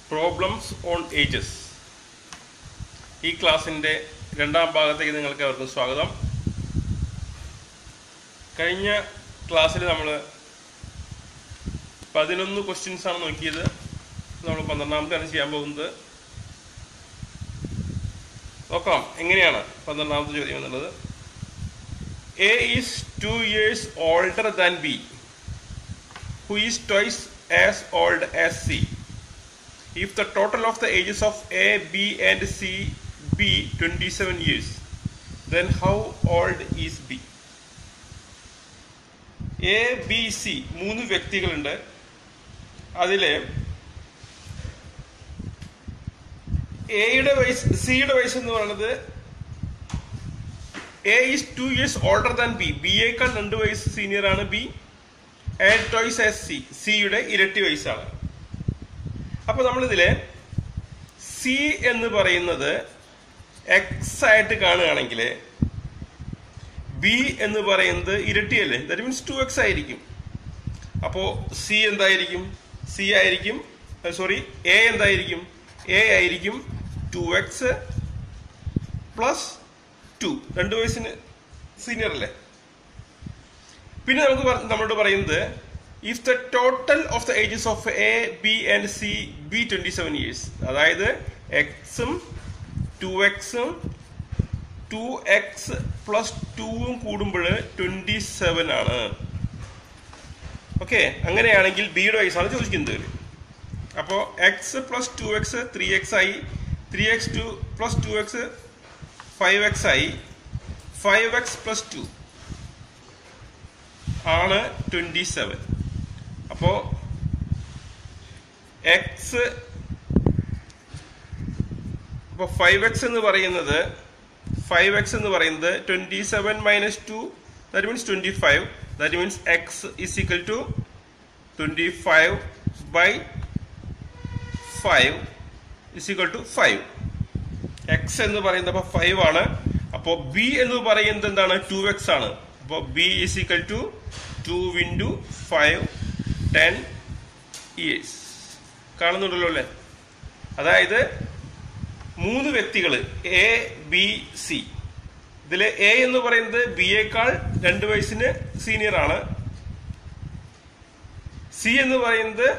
Problems on ages ഈ ക്ലാസ്സിൻ്റെ രണ്ടാം ഭാഗത്തേക്ക് നിങ്ങൾക്ക് അവർക്ക് സ്വാഗതം കഴിഞ്ഞ ക്ലാസ്സിൽ നമ്മൾ പതിനൊന്ന് ക്വസ്റ്റ്യൻസ് ആണ് നോക്കിയത് നമ്മൾ പന്ത്രണ്ടാമത്തെയാണ് ചെയ്യാൻ പോകുന്നത് നോക്കാം എങ്ങനെയാണ് പന്ത്രണ്ടാമത്തെ ചോദ്യം എന്നുള്ളത് A is two years older than B who is twice as old as C if the total of the ages of A, B, and C be 27 years, then how old is B? A B C മൂന്ന് വ്യക്തികളുണ്ട് അതില് എയുടെ വയസ്സ് സിയുടെ വയസ്സ് എന്ന് പറയുന്നത് A is two years older than B ബിയേക്കാൾ രണ്ട് വയസ്സ് സീനിയർ ആണ് B and twice as C സിയുടെ ഇരട്ടി വയസ്സാണ് അപ്പൊ നമ്മളിതില് സി എന്ന് പറയുന്നത് എക്സ് ആയിട്ട് കാണുകയാണെങ്കിൽ ബി എന്ന് പറയുന്നത് ഇരട്ടിയല്ലേ ദാറ്റ് മീൻസ് ടു എക്സ് ആയിരിക്കും അപ്പോ സി എന്തായിരിക്കും സി ആയിരിക്കും സോറി എ എന്തായിരിക്കും എ ആയിരിക്കും ടു എക്സ് പ്ലസ് ടു രണ്ട് വയസ്സിന് സീനിയർ അല്ലേ പിന്നെ നമുക്ക് പറ- നമ്മളോട് പറയുന്നത് if the total of the ages of A B and C B twenty seven years അതായത് എക്സും ടു എക്സും ടു എക്സ് പ്ലസ് ടുവും കൂടുമ്പോൾ ട്വന്റി സെവൻ ആണ് ഓക്കെ അങ്ങനെയാണെങ്കിൽ ബിയുടെ വയസ്സാണ് ചോദിക്കുന്നത് അപ്പോൾ x plus two x three x ആയി three x two plus two x five x ആയി ഫൈവ് എക്സ് പ്ലസ് ടു ആണ് ട്വന്റി സെവൻ അപ്പോ എക്സ് അപ്പൊ ഫൈവ് എക്സ് എന്ന് പറയുന്നത് ഫൈവ് എക്സ് എന്ന് പറയുന്നത് twenty seven minus two that means twenty five that means x is equal to twenty five by five is equal to five x എന്ന് പറയുന്നത് അപ്പൊ ഫൈവ് ആണ് അപ്പോ ബി എന്ന് പറയുന്നത് എന്താണ് ടു എക്സ് ആണ് അപ്പോ B is equal to two into five ten years കാണുന്നുണ്ടല്ലോ അല്ലേ അതായത് മൂന്ന് വ്യക്തികൾ എ ബി സി ഇതില് എ എന്ന് പറയുന്നത് ബിയേക്കാൾ രണ്ട് വയസ്സിന് സീനിയർ ആണ് സി എന്ന് പറയുന്നത്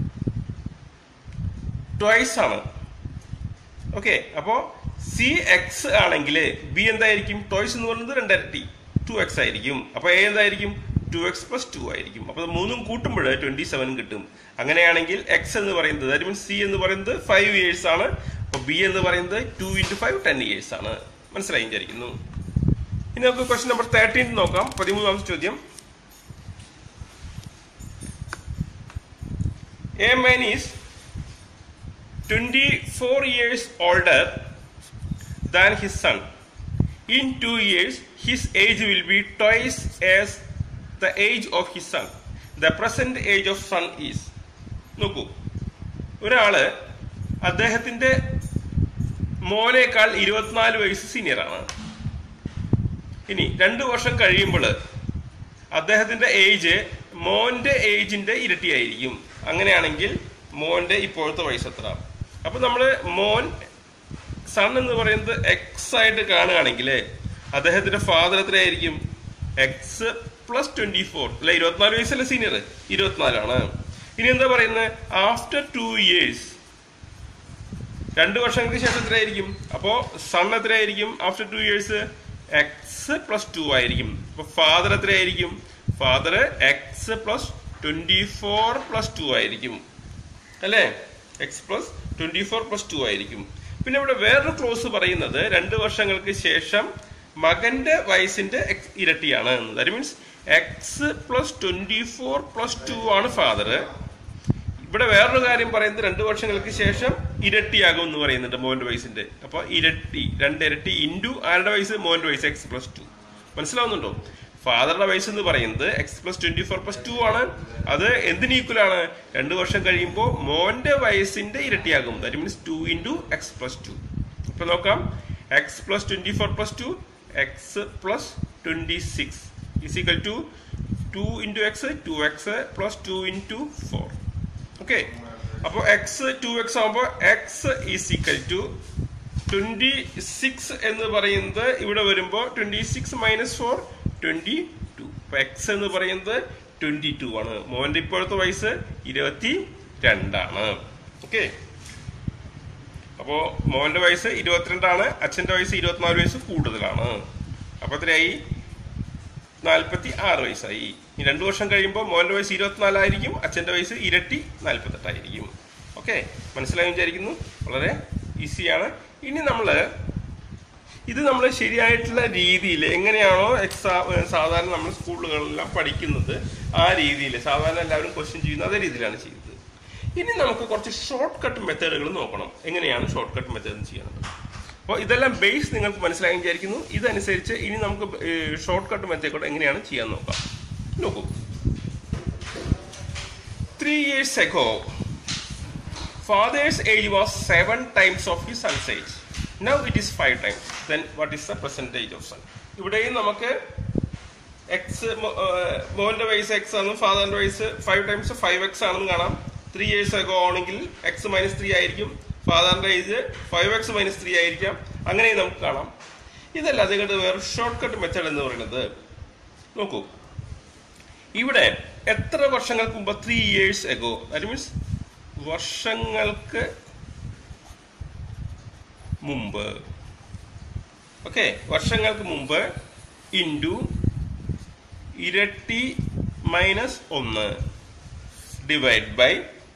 ട്വൈസ് ആണ് ഓക്കെ അപ്പോ സി എക്സ് ആണെങ്കിൽ ബി എന്തായിരിക്കും ടോയ്സ് എന്ന് പറയുന്നത് രണ്ടരട്ടി ടു എക്സ് ആയിരിക്കും അപ്പൊ എ എന്തായിരിക്കും ടു എക്സ് പ്ലസ് ടു ആയിരിക്കും അപ്പൊ ഇത് മൂന്നും കൂട്ടുമ്പോൾ ട്വന്റി സെവൻ കിട്ടും അങ്ങനെയാണെങ്കിൽ എക്സ് എന്ന് പറയുന്നത് ദാറ്റ് മീൻസ് സി എന്ന് പറയുന്നത് ഫൈവ് ഇയേഴ്സ് ആണ് അപ്പൊ ബി എന്ന് പറയുന്നത് two into five ten years ആണ് മനസ്സിലായി വിചാരിക്കുന്നു ഇനി നമുക്ക് ക്വസ്റ്റ്യൻ നമ്പർ തേർട്ടീൻ നോക്കാം പതിമൂന്നാമത്തെ ചോദ്യം a man is 24 years older than his son. In two years, his age will be twice as the age of his son. The present age of son is. നോക്കൂ ഒരാള് അദ്ദേഹത്തിന്റെ മോനേക്കാൾ ഇരുപത്തിനാല് വയസ്സ് സീനിയറാണ് ഇനി രണ്ടു വർഷം കഴിയുമ്പോൾ അദ്ദേഹത്തിന്റെ ഏജ് മോന്റെ ഏജിന്റെ ഇരട്ടിയായിരിക്കും അങ്ങനെയാണെങ്കിൽ മോന്റെ ഇപ്പോഴത്തെ വയസ്സ് എത്ര അപ്പൊ നമ്മള് മോൻ സൺ എന്ന് പറയുന്നത് എക്സ് ആയിട്ട് കാണുകയാണെങ്കിൽ അദ്ദേഹത്തിന്റെ ഫാദർ എത്രയായിരിക്കും എക്സ് പ്ലസ് ട്വന്റി ഫോർ അല്ലെ ഇരുപത്തിനാല് വയസ്സല്ലേ സീനിയർ ഇരുപത്തിനാലാണ് ഇനി എന്താ പറയുന്നത് ആഫ്റ്റർ ടു ഇയേഴ്സ് രണ്ട് വർഷങ്ങൾക്ക് ശേഷം എത്രയായിരിക്കും അപ്പോ സൺ എത്രയായിരിക്കും after two years x plus two ആയിരിക്കും അപ്പൊ ഫാദർ എത്രയായിരിക്കും father x plus twenty four plus two ആയിരിക്കും അല്ലേ x plus twenty four plus two ആയിരിക്കും പിന്നെ ഇവിടെ വേറൊരു ക്ലോസ് പറയുന്നത് രണ്ട് വർഷങ്ങൾക്ക് ശേഷം മകന്റെ വയസ്സിന്റെ ex- ഇരട്ടിയാണ് that means x plus twenty four plus two ആണ് ഫാദർ ഇവിടെ വേറൊരു കാര്യം പറയുന്നത് രണ്ട് വർഷങ്ങൾക്ക് ശേഷം ഇരട്ടിയാകും എന്ന് പറയുന്നുണ്ട് മോന്റെ വയസ്സിന്റെ അപ്പൊ ഇരട്ടി രണ്ട് ഇരട്ടി ഇൻറ്റു ആരുടെ വയസ്സ് മോന്റെ വയസ്സ് എക്സ് പ്ലസ് ടു മനസ്സിലാവുന്നുണ്ടോ ഫാദറുടെ വയസ്സ് എന്ന് പറയുന്നത് x plus twenty four plus two ആണ് അത് എന്തിന് ഈക്വൽ ആണ് രണ്ട് വർഷം കഴിയുമ്പോൾ മോന്റെ വയസ്സിന്റെ ഇരട്ടിയാകും that means two into x plus two ഇപ്പൊ നോക്കാം x plus twenty four plus two x plus twenty six is equal to two into x two x plus two into four okay അപ്പോൾ എക്സ് ടു എക്സ് ആകുമ്പോൾ x is equal to twenty six എന്ന് പറയുന്നത് ഇവിടെ വരുമ്പോൾ twenty six minus four twenty two അപ്പൊ x എന്ന് പറയുന്നത് twenty two ആണ് മോന്റെ ഇപ്പോഴത്തെ വയസ്സ് ഇരുപത്തി രണ്ടാണ് ഓക്കെ അപ്പോ മോന്റെ വയസ്സ് ഇരുപത്തിരണ്ടാണ് അച്ഛന്റെ വയസ്സ് ഇരുപത്തിനാല് വയസ്സ് കൂടുതലാണ് അപ്പൊ എത്രയായി നാൽപ്പത്തി ആറ് വയസ്സായി ഈ രണ്ടു വർഷം കഴിയുമ്പോൾ മോന്റെ വയസ്സ് ഇരുപത്തിനാലായിരിക്കും അച്ഛന്റെ വയസ്സ് ഇരട്ടി നാൽപ്പത്തെട്ടായിരിക്കും ഓക്കെ മനസ്സിലായി വിചാരിക്കുന്നു വളരെ ഈസിയാണ് ഇനി നമ്മൾ ഇത് നമ്മൾ ശരിയായിട്ടുള്ള രീതിയിൽ എങ്ങനെയാണോ എക്സാം സാധാരണ നമ്മൾ സ്കൂളുകളിലെല്ലാം പഠിക്കുന്നത് ആ രീതിയിൽ സാധാരണ എല്ലാവരും ക്വസ്റ്റ്യൻ ചെയ്യുന്നത് അതേ രീതിയിലാണ് ചെയ്യുന്നത് ഇനി നമുക്ക് കുറച്ച് ഷോർട്ട് കട്ട് മെത്തേഡുകൾ നോക്കണം എങ്ങനെയാണ് ഷോർട്ട് കട്ട് മെത്തേഡ് ചെയ്യുന്നത് അപ്പോൾ ഇതെല്ലാം ബേസ് നിങ്ങൾക്ക് മനസ്സിലായി വിചാരിക്കുന്നു ഇതനുസരിച്ച് ഇനി നമുക്ക് ഷോർട്ട് കട്ട് മെത്തേഡ് എങ്ങനെയാണ് ചെയ്യാൻ നോക്കാം നോക്കൂ three years ago father's age was seven times of his son's age. Now it is five times. Then what is the percentage of son? ഇവിടെയും നമുക്ക് എക്സ് മോന്റെ വയസ്സ് എക്സ് ആണ് ഫാദറിന്റെ വയസ്സ് ഫൈവ് ടൈംസ് ഫൈവ് എക്സ് ആണെന്ന് കാണാം ത്രീ ഇയേഴ്സ് ഒക്കെ ആണെങ്കിൽ എക്സ് മൈനസ് ത്രീ ആയിരിക്കും ഫാദറിന്റെ age five x minus three ആയിരിക്കാം അങ്ങനെയും നമുക്ക് കാണാം ഇതല്ല അതുകൊണ്ട് വേറെ ഷോർട്ട് കട്ട് മെത്തേഡ് എന്ന് പറയുന്നത് നോക്കൂ ഇവിടെ എത്ര വർഷങ്ങൾക്ക് മുമ്പ് three years ago that means വർഷങ്ങൾക്ക് മുമ്പ് ഓക്കെ വർഷങ്ങൾക്ക് മുമ്പ് ഇൻറ്റു ഇരട്ടി മൈനസ് ഒന്ന് ഡിവൈഡ് ബൈ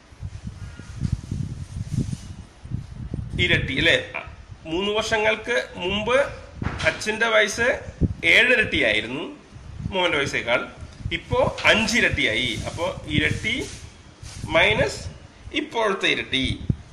ഇരട്ടി അല്ലെ മൂന്ന് വർഷങ്ങൾക്ക് മുമ്പ് അച്ഛന്റെ വയസ്സ് ഏഴിരട്ടിയായിരുന്നു മോഹന്റെ വയസ്സേക്കാൾ ഇപ്പോ അഞ്ചിരട്ടിയായി അപ്പോ ഇരട്ടി മൈനസ് ഇപ്പോഴത്തെ ഇരട്ടി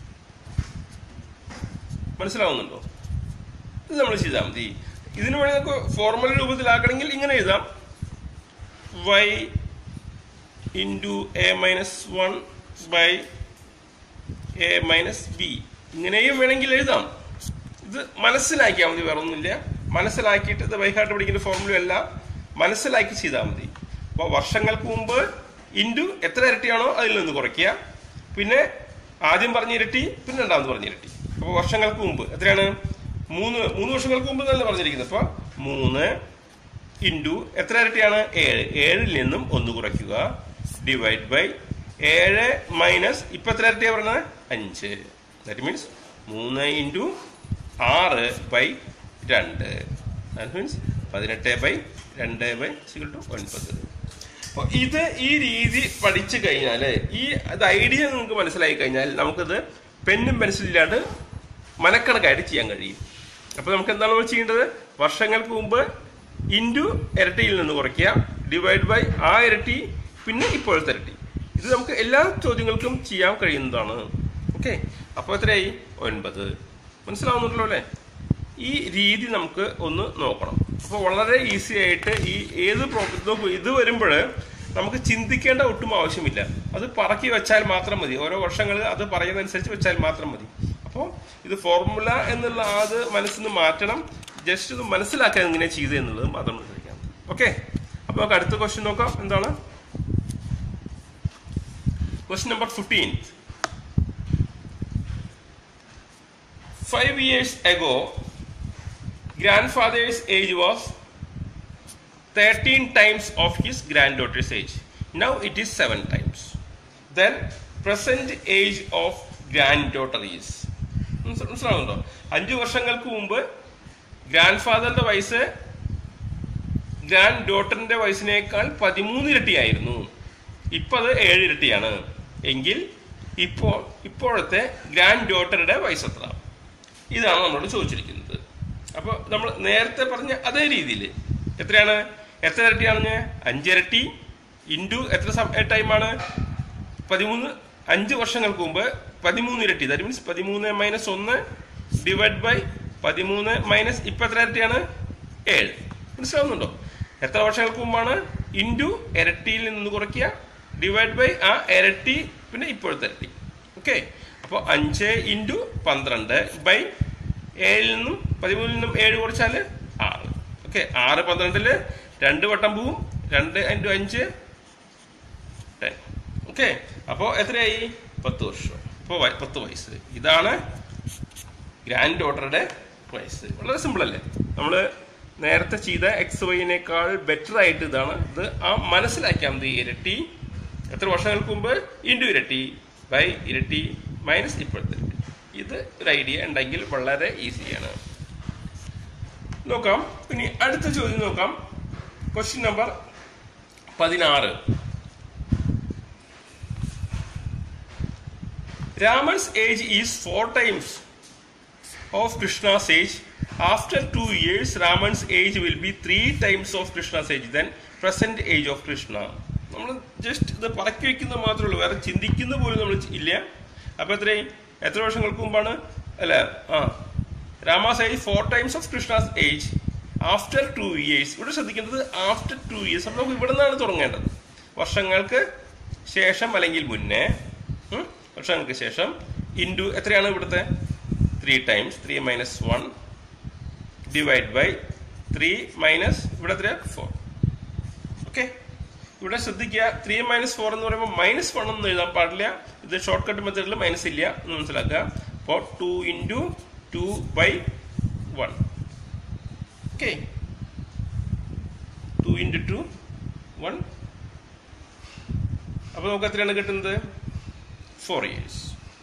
മനസ്സിലാവുന്നുണ്ടോ ഇത് നമ്മൾ ചെയ്താൽ മതി ഇതിനു വേണ്ടി നമുക്ക് ഫോർമുല രൂപത്തിലാക്കണമെങ്കിൽ ഇങ്ങനെ എഴുതാം y into a minus one by a minus b ഇങ്ങനെയും വേണമെങ്കിൽ എഴുതാം ഇത് മനസ്സിലാക്കിയാൽ മതി വേറെ ഒന്നുമില്ല മനസ്സിലാക്കിയിട്ട് ഇത് വൈകാട്ട് പഠിക്കുന്ന ഫോർമുല അല്ല മനസ്സിലാക്കി ചെയ്താൽ മതി അപ്പോൾ വർഷങ്ങൾക്ക് മുമ്പ് ഇൻറ്റു എത്ര ഇരട്ടിയാണോ അതിൽ നിന്ന് കുറയ്ക്കുക പിന്നെ ആദ്യം പറഞ്ഞ ഇരട്ടി പിന്നെ രണ്ടാമത് പറഞ്ഞ ഇരട്ടി അപ്പോൾ വർഷങ്ങൾക്ക് മുമ്പ് എത്രയാണ് മൂന്ന് മൂന്ന് വർഷങ്ങൾക്ക് മുമ്പ് എന്നല്ല പറഞ്ഞിരിക്കുന്നത് അപ്പോൾ മൂന്ന് ഇൻറ്റു എത്ര ഇരട്ടിയാണ് ഏഴ് ഏഴിൽ നിന്നും ഒന്ന് കുറയ്ക്കുക ഡിവൈഡ് ബൈ ഏഴ് മൈനസ് ഇപ്പൊ എത്ര ഇരട്ടിയാണ് പറഞ്ഞത് അഞ്ച് ദാറ്റ് മീൻസ് മൂന്ന് ഇൻറ്റു ആറ് ബൈ രണ്ട് ദാറ്റ് മീൻസ് പതിനെട്ട് ബൈ രണ്ട് ബൈ സിക്കൾ ടു ഒൻപത് അപ്പോൾ ഇത് ഈ രീതി പഠിച്ചു കഴിഞ്ഞാൽ ഈ അത് ഐഡിയ നിങ്ങൾക്ക് മനസ്സിലായി കഴിഞ്ഞാൽ നമുക്കത് പെന്നും പെൻസിലില്ലാണ്ട് മനക്കണക്കായിട്ട് ചെയ്യാൻ കഴിയും അപ്പോൾ നമുക്ക് എന്താണ് നമ്മൾ ചെയ്യേണ്ടത് വർഷങ്ങൾക്ക് മുമ്പ് ഇൻറ്റു ഇരട്ടിയിൽ നിന്ന് കുറയ്ക്കുക ഡിവൈഡ് ബൈ ആ ഇരട്ടി പിന്നെ ഇപ്പോഴത്തെ ഇരട്ടി ഇത് നമുക്ക് എല്ലാ ചോദ്യങ്ങൾക്കും ചെയ്യാൻ കഴിയുന്നതാണ് ഓക്കെ അപ്പോൾ എത്രയായി ഒൻപത് മനസ്സിലാവുന്നുണ്ടല്ലോ അല്ലേ ഈ രീതി നമുക്ക് ഒന്ന് നോക്കണം അപ്പോൾ വളരെ ഈസി ആയിട്ട് ഈ ഏത് പ്രോബ്ലം ഇത് വരുമ്പോൾ നമുക്ക് ചിന്തിക്കേണ്ട ഒട്ടും ആവശ്യമില്ല അത് പറക്കി വെച്ചാൽ മാത്രം മതി ഓരോ വർഷങ്ങൾ അത് പറയുന്നതനുസരിച്ച് വെച്ചാൽ മാത്രം മതി അപ്പോൾ ഇത് ഫോർമുല എന്നുള്ള അത് മനസ്സിൽ നിന്ന് മാറ്റണം ജസ്റ്റ് ഇത് മനസ്സിലാക്കാൻ എങ്ങനെ ചെയ്ത് എന്നുള്ളത് മാത്രം മനസ്സിലാക്കാം ഓക്കെ അപ്പോൾ നമുക്ക് അടുത്ത ക്വസ്റ്റ്യൻ നോക്കാം എന്താണ് question number fifteen Five years ago, grandfather's age was 13 times of his granddaughter's age. Now it is 7 times. Then, present age of granddaughter is. മനസ്സി- മനസ്സിലാവുന്നുണ്ടോ അഞ്ചു വർഷങ്ങൾക്ക് മുമ്പ് ഗ്രാൻഡ് ഫാദറിന്റെ വയസ്സ് ഗ്രാൻഡ് ഡോട്ടറിന്റെ വയസ്സിനേക്കാൾ പതിമൂന്ന് ഇരട്ടിയായിരുന്നു ഇപ്പൊ അത് ഏഴ് ഇരട്ടിയാണ് എങ്കിൽ ഇപ്പോൾ ഇപ്പോഴത്തെ ഗ്രാൻഡ് ഡോട്ടറുടെ വയസ്സ് എത്ര ഇതാണ് നമ്മളോട് ചോദിച്ചിരിക്കുന്നത് അപ്പോൾ നമ്മൾ നേരത്തെ പറഞ്ഞ അതേ രീതിയിൽ എത്രയാണ് എത്ര ഇരട്ടിയാണ് അഞ്ചിരട്ടി ഇൻറ്റു എത്ര ടൈമാണ് പതിമൂന്ന് അഞ്ച് വർഷങ്ങൾക്ക് മുമ്പ് പതിമൂന്ന് ഇരട്ടി ദാറ്റ് മീൻസ് പതിമൂന്ന് മൈനസ് ഒന്ന് ഡിവൈഡ് ബൈ പതിമൂന്ന് മൈനസ് ഇപ്പം എത്ര ഇരട്ടിയാണ് ഏഴ് മനസ്സിലാവുന്നുണ്ടോ എത്ര വർഷങ്ങൾക്ക് മുമ്പാണ് ഇൻറ്റു ഇരട്ടിയിൽ നിന്ന് കുറയ്ക്കുക ഡിവൈഡ് ബൈ ആ ഇരട്ടി പിന്നെ ഇപ്പോഴത്തെ ഇരട്ടി ഓക്കെ അപ്പോൾ അഞ്ച് ഇൻറ്റു പന്ത്രണ്ട് ബൈ ഏഴിൽ നിന്നും പതിമൂന്നിൽ നിന്നും ഏഴ് കുറച്ചാൽ ആറ് ഓക്കെ ആറ് പന്ത്രണ്ടില് രണ്ട് വട്ടം പോവും രണ്ട് ഇൻറ്റു അഞ്ച് ടെൻ ഓക്കെ അപ്പോൾ എത്രയായി പത്ത് വർഷം അപ്പോൾ വയ- പത്ത് വയസ്സ് ഇതാണ് ഗ്രാൻഡ് ഡോട്ടറുടെ വയസ്സ് വളരെ സിമ്പിൾ അല്ലേ നമ്മൾ നേരത്തെ ചെയ്ത എക്സ് വൈനേക്കാൾ ബെറ്റർ ആയിട്ട് ഇതാണ് ഇത് ആ മനസ്സിലാക്കിയാൽ മതി ഇരട്ടി എത്ര വർഷങ്ങൾക്ക് മുമ്പ് ഇൻഡു ഇരട്ടി ബൈ ഇരട്ടി മൈനസ് ഇപ്പോഴത്തെ ഇരട്ടി. ഇത് ഒരു ഐഡിയ ഉണ്ടെങ്കിൽ വളരെ ഈസിയാണ് നോക്കാം ഇനി അടുത്ത ചോദ്യം നോക്കാം ക്വസ്റ്റ്യൻ നമ്പർ പതിനാറ് Raman's age is four times of Krishna's age. After two years, Raman's age will be three times of Krishna's age, then present age of Krishna. നമ്മൾ ജസ്റ്റ് ഇത് പറക്കി വെക്കുന്ന മാത്രമേ ഉള്ളൂ വേറെ ചിന്തിക്കുന്ന പോലും നമ്മൾ ഇല്ല അപ്പൊ എത്രയും എത്ര വർഷങ്ങൾക്ക് മുമ്പാണ് അല്ല ആ Rama's age four times of Krishna's age after two years ഇവിടെ ശ്രദ്ധിക്കേണ്ടത് ആഫ്റ്റർ ടു ഇയേഴ്സ് അപ്പോൾ നമുക്ക് ഇവിടെ നിന്നാണ് തുടങ്ങേണ്ടത് വർഷങ്ങൾക്ക് ശേഷം അല്ലെങ്കിൽ മുന്നേ ഉം, വർഷങ്ങൾക്ക് ശേഷം ഇൻഡു എത്രയാണ് ഇവിടുത്തെ three times three minus one divide by three minus ഇവിടെ എത്ര ഫോർ ഓക്കെ ഇവിടെ ശ്രദ്ധിക്കുക ത്രീ മൈനസ് ഫോർ എന്ന് പറയുമ്പോൾ മൈനസ് വൺ ഒന്നും എഴുതാൻ പാടില്ല ഇത് ഷോർട്ട് കട്ട് മെത്തേഡിൽ മൈനസ് ഇല്ല എന്ന് മനസ്സിലാക്കുക അപ്പോൾ two into two by one okay two into two one അപ്പോൾ നമുക്ക് എത്രയാണ് കിട്ടുന്നത് ഫോർ ഇയേഴ്സ്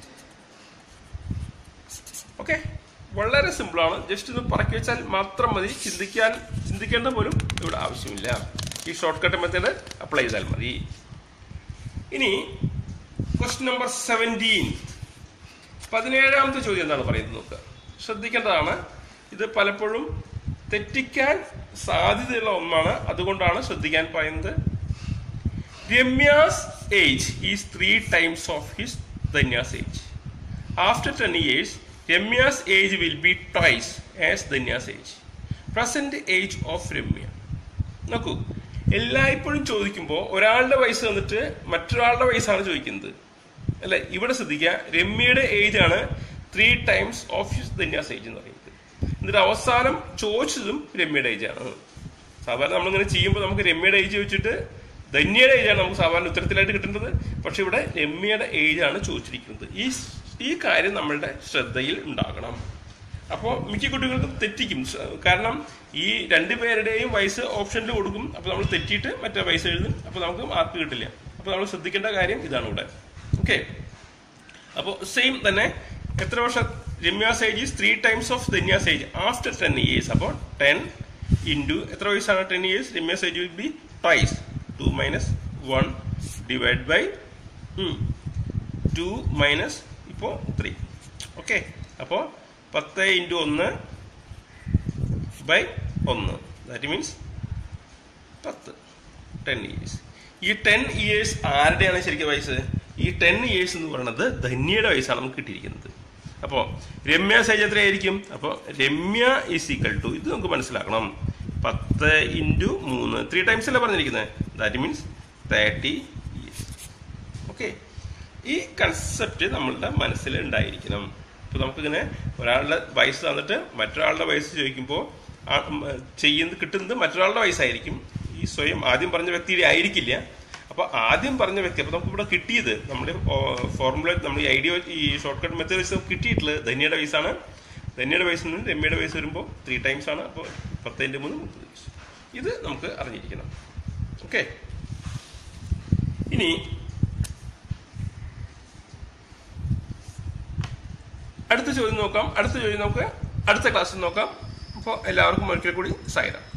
ഓക്കെ വളരെ സിമ്പിളാണ് ജസ്റ്റ് ഇത് പറക്കി വെച്ചാൽ മാത്രം മതി ചിന്തിക്കാൻ ചിന്തിക്കേണ്ട പോലും ഇവിടെ ആവശ്യമില്ല ഈ ഷോർട്ട് കട്ട് മെത്തേഡ് അപ്ലൈ ചെയ്താൽ മതി ഇനി ക്വസ്റ്റ്യൻ നമ്പർ സെവൻറ്റീൻ പതിനേഴാമത്തെ ചോദ്യം എന്താണ് പറയുന്നത് നോക്കുക ശ്രദ്ധിക്കേണ്ടതാണ് ഇത് പലപ്പോഴും തെറ്റിക്കാൻ സാധ്യതയുള്ള ഒന്നാണ് അതുകൊണ്ടാണ് ശ്രദ്ധിക്കാൻ പറയുന്നത് Ramya's age is three times of his Dhanya's age After 10 years, Ramya's age will be twice as Dhanya's age. Present age of Ramya. നോക്കൂ എല്ലായ്പ്പോഴും ചോദിക്കുമ്പോൾ ഒരാളുടെ വയസ്സ് തന്നിട്ട് മറ്റൊരാളുടെ വയസ്സാണ് ചോദിക്കുന്നത് അല്ലെ ഇവിടെ ശ്രദ്ധിക്കുക രമ്യയുടെ ഏജ് ആണ് three times of his Dhanya's age എന്ന് പറയുന്നത് എന്നിട്ട് അവസാനം ചോദിച്ചതും രമ്യയുടെ ഏജ് ആണ് സാധാരണ നമ്മളിങ്ങനെ ചെയ്യുമ്പോൾ നമുക്ക് രമ്യയുടെ ഏജ് ചോദിച്ചിട്ട് ധന്യയുടെ ഏജാണ് നമുക്ക് സാധാരണ ഉത്തരത്തിലായിട്ട് കിട്ടേണ്ടത് പക്ഷെ ഇവിടെ രമ്യയുടെ ഏജ് ആണ് ചോദിച്ചിരിക്കുന്നത് ഈ ഈ കാര്യം നമ്മളുടെ ശ്രദ്ധയിൽ ഉണ്ടാകണം അപ്പോൾ മിക്ക കുട്ടികൾക്കും തെറ്റിക്കും സ- കാരണം ഈ രണ്ട് പേരുടെയും വയസ്സ് ഓപ്ഷനിൽ കൊടുക്കും അപ്പോൾ നമ്മൾ തെറ്റിയിട്ട് മറ്റേ വയസ്സ് എഴുതും അപ്പോൾ നമുക്ക് മാർക്ക് കിട്ടില്ല അപ്പോൾ നമ്മൾ ശ്രദ്ധിക്കേണ്ട കാര്യം ഇതാണ് ഇവിടെ ഓക്കെ അപ്പോൾ സെയിം തന്നെ എത്ര വർഷം Ramya's age is three times of Dhanya's age after ten years അപ്പോൾ ടെൻ ഇൻറ്റു എത്ര വയസ്സാണ് ten years Ramya's age will be twice two minus one divide by two minus ഇപ്പോൾ ത്രീ ഓക്കെ അപ്പോൾ പത്ത് ഇൻറ്റു ഒന്ന് ബൈ ഒന്ന് ദാറ്റ് മീൻസ് പത്ത് ടെൻ ഇയേഴ്സ് ഈ ടെൻ ഇയേഴ്സ് ആരുടെയാണ് ശരിക്കും വയസ്സ് ഈ ടെൻ ഇയേഴ്സ് എന്ന് പറയുന്നത് ധന്യയുടെ വയസ്സാണ് നമുക്ക് കിട്ടിയിരിക്കുന്നത് അപ്പോൾ രമ്യ സൈജ് എത്രയായിരിക്കും അപ്പോൾ രമ്യ ഈസ് ഈക്വൽ ടു ഇത് നമുക്ക് മനസ്സിലാക്കണം പത്ത് ഇൻറ്റു മൂന്ന് ത്രീ ടൈംസ് അല്ലേ പറഞ്ഞിരിക്കുന്നത് that means thirty years okay ഈ കൺസെപ്റ്റ് നമ്മളുടെ മനസ്സിൽ ഉണ്ടായിരിക്കണം ഇപ്പൊ നമുക്കിങ്ങനെ ഒരാളുടെ വയസ്സ് തന്നിട്ട് മറ്റൊരാളുടെ വയസ്സ് ചോദിക്കുമ്പോൾ ആ- ഉം, ചെയ്യുന്നത് കിട്ടുന്നത് മറ്റൊരാളുടെ വയസ്സായിരിക്കും ഈ സ്വയം ആദ്യം പറഞ്ഞ വ്യക്തിയുടെ ആയിരിക്കില്ല അപ്പൊ ആദ്യം പറഞ്ഞ വ്യക്തി അപ്പൊ നമുക്ക് ഇവിടെ കിട്ടിയത് നമ്മുടെ ഫോർമുല നമ്മൾ ഈ ഐഡിയ ഈ ഷോർട്ട് കട്ട് മെത്തേഡ് വെച്ച് നമുക്ക് കിട്ടിയിട്ടുള്ളത് ധന്യയുടെ വയസ്സാണ് ധന്യയുടെ വയസ്സിൽ നിന്ന് രമ്യയുടെ വയസ്സ് വരുമ്പോൾ ത്രീ ടൈംസ് ആണ് അപ്പോൾ പത്തിൻ്റെ മൂന്ന് മുപ്പത് വയസ്സ് ഇത് നമുക്ക് അറിഞ്ഞിരിക്കണം ഓക്കെ ഇനി അടുത്ത ചോദ്യം നോക്കാം അടുത്ത ചോദ്യം നമുക്ക് അടുത്ത ക്ലാസ്സിൽ നോക്കാം അപ്പോൾ എല്ലാവർക്കും ഒരിക്കൽ കൂടി സായിരാം